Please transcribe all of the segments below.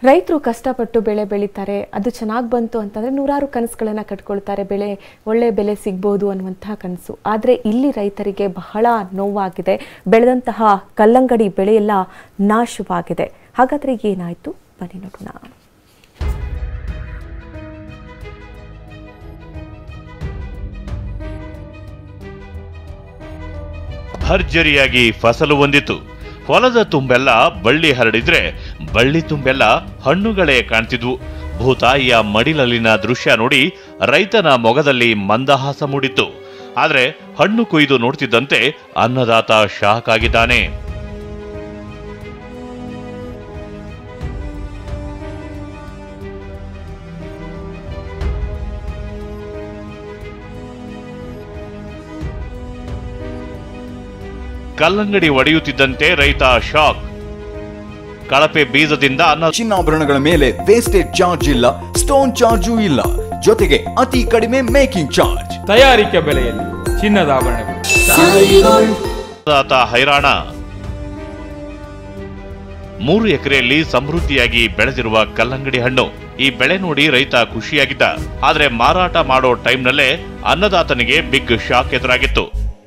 ರೈತರು ಕಷ್ಟಪಟ್ಟು ಬೆಳೆ ಬೆಳೀತಾರೆ ಅದು ಚೆನ್ನಾಗಿ ಬಂತು ಅಂತಂದರೆ ನೂರಾರು ಕನಸುಗಳನ್ನು ಕಟ್ಕೊಳ್ತಾರೆ ಬೆಳೆ ಒಳ್ಳೆ ಬೆಲೆ ಸಿಗ್ಬೋದು ಅನ್ನುವಂತಹ ಕನಸು ಆದರೆ ಇಲ್ಲಿ ರೈತರಿಗೆ ಬಹಳ ನೋವಾಗಿದೆ ಬೆಳೆದಂತಹ ಕಲ್ಲಂಗಡಿ ಬೆಳೆಯೆಲ್ಲ ನಾಶವಾಗಿದೆ ಹಾಗಾದರೆ ಏನಾಯಿತು ಬನ್ನಿ ನೋಡೋಣ ಭರ್ಜರಿಯಾಗಿ ಫಸಲು ಹೊಂದಿತು ಹೊಲದ ತುಂಬೆಲ್ಲ ಬಳ್ಳಿ ಹರಡಿದ್ರೆ ಬಳ್ಳಿ ತುಂಬೆಲ್ಲ ಹಣ್ಣುಗಳೇ ಕಾಣ್ತಿದ್ವು ಭೂತಾಯಿಯ ಮಡಿಲಲ್ಲಿನ ದೃಶ್ಯ ನೋಡಿ ರೈತನ ಮೊಗದಲ್ಲಿ ಮಂದಹಾಸ ಮೂಡಿತ್ತು ಆದ್ರೆ ಹಣ್ಣು ಕೊಯ್ದು ನೋಡ್ತಿದ್ದಂತೆ ಅನ್ನದಾತ ಶಾಕ್ ಆಗಿದ್ದಾನೆ ಕಲ್ಲಂಗಡಿ ಒಡೆಯುತ್ತಿದ್ದಂತೆ ರೈತ ಶಾಕ್ ಕಳಪೆ ಬೀಜದಿಂದ ಅನ್ನ ಚಿನ್ನಾಭರಣಗಳ ಮೇಲೆ ವೇಸ್ಟೇಜ್ ಚಾರ್ಜ್ ಇಲ್ಲ ಸ್ಟೋನ್ ಚಾರ್ಜು ಇಲ್ಲ ಜೊತೆಗೆ ಅತಿ ಕಡಿಮೆ ಮೇಕಿಂಗ್ ಚಾರ್ಜ್ ತಯಾರಿಕೆ ಬೆಲೆಯಲ್ಲಿ ಚಿನ್ನದ ಆಭರಣಗಳು ಅನ್ನದಾತ ಹೈರಾಣ ಮೂರು ಎಕರೆಯಲ್ಲಿ ಸಮೃದ್ಧಿಯಾಗಿ ಬೆಳೆದಿರುವ ಕಲ್ಲಂಗಡಿ ಹಣ್ಣು ಈ ಬೆಳೆ ನೋಡಿ ರೈತ ಖುಷಿಯಾಗಿದ್ದ ಆದ್ರೆ ಮಾರಾಟ ಮಾಡೋ ಟೈಮ್ನಲ್ಲೇ ಅನ್ನದಾತನಿಗೆ ಬಿಗ್ ಶಾಕ್ ಎದುರಾಗಿತ್ತು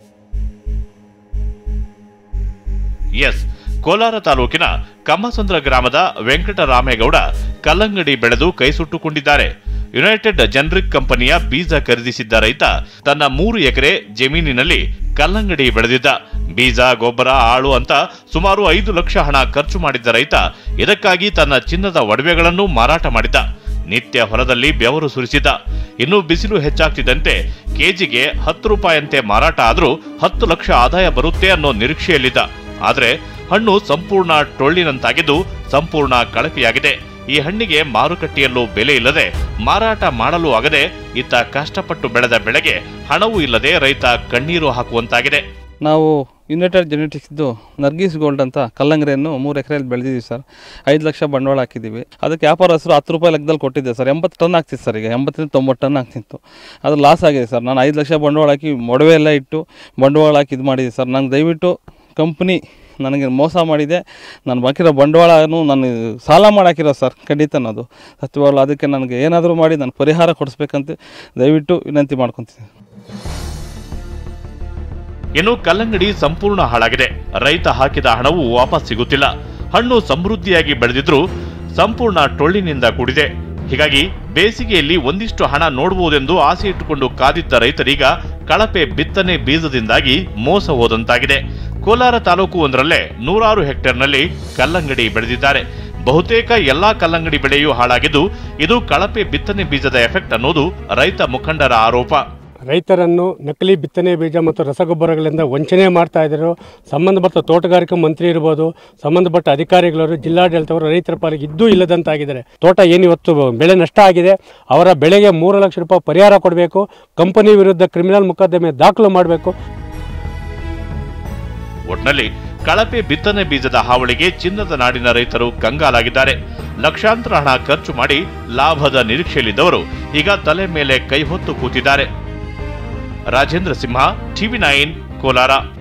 ಎಸ್ ಕೋಲಾರ ತಾಲೂಕಿನ ಕಮ್ಮಸಂದ್ರ ಗ್ರಾಮದ ವೆಂಕಟರಾಮೇಗೌಡ ಕಲ್ಲಂಗಡಿ ಬೆಳೆದು ಕೈ ಸುಟ್ಟುಕೊಂಡಿದ್ದಾರೆ ಯುನೈಟೆಡ್ ಜನರಿಕ್ ಕಂಪನಿಯ ಬೀಜ ಖರೀದಿಸಿದ್ದ ರೈತ ತನ್ನ ಮೂರು ಎಕರೆ ಜಮೀನಿನಲ್ಲಿ ಕಲ್ಲಂಗಡಿ ಬೆಳೆದಿದ್ದ ಬೀಜ ಗೊಬ್ಬರ ಆಳು ಅಂತ ಸುಮಾರು ಐದು ಲಕ್ಷ ಹಣ ಖರ್ಚು ಮಾಡಿದ್ದ ರೈತ ಇದಕ್ಕಾಗಿ ತನ್ನ ಚಿನ್ನದ ಒಡವೆಗಳನ್ನು ಮಾರಾಟ ಮಾಡಿದ್ದ ನಿತ್ಯ ಹೊಲದಲ್ಲಿ ಬೆವರು ಸುರಿಸಿದ್ದ ಇನ್ನು ಬಿಸಿಲು ಹೆಚ್ಚಾಗ್ತಿದ್ದಂತೆ ಕೆಜಿಗೆ ಹತ್ತು ರೂಪಾಯಿಯಂತೆ ಮಾರಾಟ ಆದ್ರೂ ಹತ್ತು ಲಕ್ಷ ಆದಾಯ ಬರುತ್ತೆ ಅನ್ನೋ ನಿರೀಕ್ಷೆಯಲ್ಲಿದ್ದ ಆದ್ರೆ ಹಣ್ಣು ಸಂಪೂರ್ಣ ಟೊಳ್ಳಿನಂತಾಗಿದ್ದು ಸಂಪೂರ್ಣ ಕಳಪೆಯಾಗಿದೆ ಈ ಹಣ್ಣಿಗೆ ಮಾರುಕಟ್ಟೆಯಲ್ಲೂ ಬೆಲೆ ಇಲ್ಲದೆ ಮಾರಾಟ ಮಾಡಲು ಆಗದೆ ಇತ್ತ ಕಷ್ಟಪಟ್ಟು ಬೆಳೆದ ಬೆಳೆಗೆ ಹಣವೂ ಇಲ್ಲದೆ ರೈತ ಕಣ್ಣೀರು ಹಾಕುವಂತಾಗಿದೆ ನಾವು ಯುನೈಟೆಡ್ ಜೆನೆಟಿಕ್ಸ್ದು ನರ್ಗೀಸ್ ಗೋಲ್ಡ್ ಅಂತ ಕಲ್ಲಂಗರಿಯನ್ನು ಮೂರು ಎಕರೆಯಲ್ಲಿ ಬೆಳೆದಿದ್ದೀವಿ ಸರ್ ಐದು ಲಕ್ಷ ಬಂಡವಾಳ ಹಾಕಿದ್ದೀವಿ ಅದಕ್ಕೆ ವ್ಯಾಪಾರ ಹೆಸರು ಹತ್ತು ರೂಪಾಯಿ ಲೆಕ್ಕದಲ್ಲಿ ಕೊಟ್ಟಿದ್ದೆ ಸರ್ ಎಂಬತ್ತು ಟನ್ ಆಗ್ತಿತ್ತು ಸರ್ ಈಗ ಎಂಬತ್ತರಿಂದ ತೊಂಬತ್ತು ಟನ್ ಆಗ್ತಿತ್ತು ಅದು ಲಾಸ್ ಆಗಿದೆ ಸರ್ ನಾನು ಐದು ಲಕ್ಷ ಬಂಡವಾಳ ಹಾಕಿ ಮೊಡವೆ ಎಲ್ಲ ಇಟ್ಟು ಬಂಡವಾಳ ಹಾಕಿ ಇದು ಮಾಡಿದ್ದೆ ಸರ್ ನಂಗೆ ದಯವಿಟ್ಟು ಕಂಪ್ನಿ ನನಗೆ ಮೋಸ ಮಾಡಿದೆ ನಾನು ಹಾಕಿರೋ ಬಂಡವಾಳನು ನಾನು ಸಾಲ ಮಾಡಿ ಹಾಕಿರೋ ಸರ್ ಖಂಡಿತ ಅದು ಸತ್ಯವಾಗ್ಲೂ ಅದಕ್ಕೆ ನನಗೆ ಏನಾದರೂ ಮಾಡಿ ನಾನು ಪರಿಹಾರ ಕೊಡಿಸ್ಬೇಕಂತ ದಯವಿಟ್ಟು ವಿನಂತಿ ಮಾಡ್ಕೊತೀನಿ ಇನ್ನು ಕಲ್ಲಂಗಡಿ ಸಂಪೂರ್ಣ ಹಾಳಾಗಿದೆ ರೈತ ಹಾಕಿದ ಹಣವು ವಾಪಸ್ ಸಿಗುತ್ತಿಲ್ಲ ಹಣ್ಣು ಸಮೃದ್ಧಿಯಾಗಿ ಬೆಳೆದಿದ್ರೂ ಸಂಪೂರ್ಣ ಟೊಳ್ಳಿನಿಂದ ಕೂಡಿದೆ ಹೀಗಾಗಿ ಬೇಸಿಗೆಯಲ್ಲಿ ಒಂದಿಷ್ಟು ಹಣ ನೋಡಬಹುದೆಂದು ಆಸೆ ಇಟ್ಟುಕೊಂಡು ಕಾದಿದ್ದ ರೈತರೀಗ ಕಳಪೆ ಬಿತ್ತನೆ ಬೀಜದಿಂದಾಗಿ ಮೋಸ ಹೋದಂತಾಗಿದೆ ಕೋಲಾರ ತಾಲೂಕು ಒಂದರಲ್ಲೇ ನೂರಾರು ಹೆಕ್ಟೇರ್ನಲ್ಲಿ ಕಲ್ಲಂಗಡಿ ಬೆಳೆದಿದ್ದಾರೆ ಬಹುತೇಕ ಎಲ್ಲಾ ಕಲ್ಲಂಗಡಿ ಬೆಳೆಯೂ ಹಾಳಾಗಿದ್ದು ಇದು ಕಳಪೆ ಬಿತ್ತನೆ ಬೀಜದ ಎಫೆಕ್ಟ್ ಅನ್ನೋದು ರೈತ ಮುಖಂಡರ ಆರೋಪ ರೈತರನ್ನು ನಕಲಿ ಬಿತ್ತನೆ ಬೀಜ ಮತ್ತು ರಸಗೊಬ್ಬರಗಳಿಂದ ವಂಚನೆ ಮಾಡ್ತಾ ಇದ್ದರು ಸಂಬಂಧಪಟ್ಟ ತೋಟಗಾರಿಕಾ ಮಂತ್ರಿ ಇರ್ಬೋದು ಸಂಬಂಧಪಟ್ಟ ಅಧಿಕಾರಿಗಳವರು ಜಿಲ್ಲಾಡಳಿತವರು ರೈತರ ಪಾಲಿಗೆ ಇದ್ದೂ ಇಲ್ಲದಂತಾಗಿದ್ದಾರೆ ತೋಟ ಏನಿವತ್ತು ಬೆಳೆ ನಷ್ಟ ಆಗಿದೆ ಅವರ ಬೆಳೆಗೆ ಮೂರು ಲಕ್ಷ ರೂಪಾಯಿ ಪರಿಹಾರ ಕೊಡಬೇಕು ಕಂಪನಿ ವಿರುದ್ಧ ಕ್ರಿಮಿನಲ್ ಮೊಕದ್ದಮೆ ದಾಖಲು ಮಾಡಬೇಕು ಒಟ್ನಲ್ಲಿ ಕಳಪೆ ಬಿತ್ತನೆ ಬೀಜದ ಹಾವಳಿಗೆ ಚಿನ್ನದ ನಾಡಿನ ರೈತರು ಕಂಗಾಲಾಗಿದ್ದಾರೆ ಲಕ್ಷಾಂತರ ಹಣ ಖರ್ಚು ಮಾಡಿ ಲಾಭದ ನಿರೀಕ್ಷೆಯಲ್ಲಿದ್ದವರು ಈಗ ತಲೆ ಮೇಲೆ ಕೈ ಹೊತ್ತು ಕೂತಿದ್ದಾರೆ ರಾಜೇಂದ್ರ ಸಿಂಹ ಟಿವಿ ನೈನ್ ಕೋಲಾರ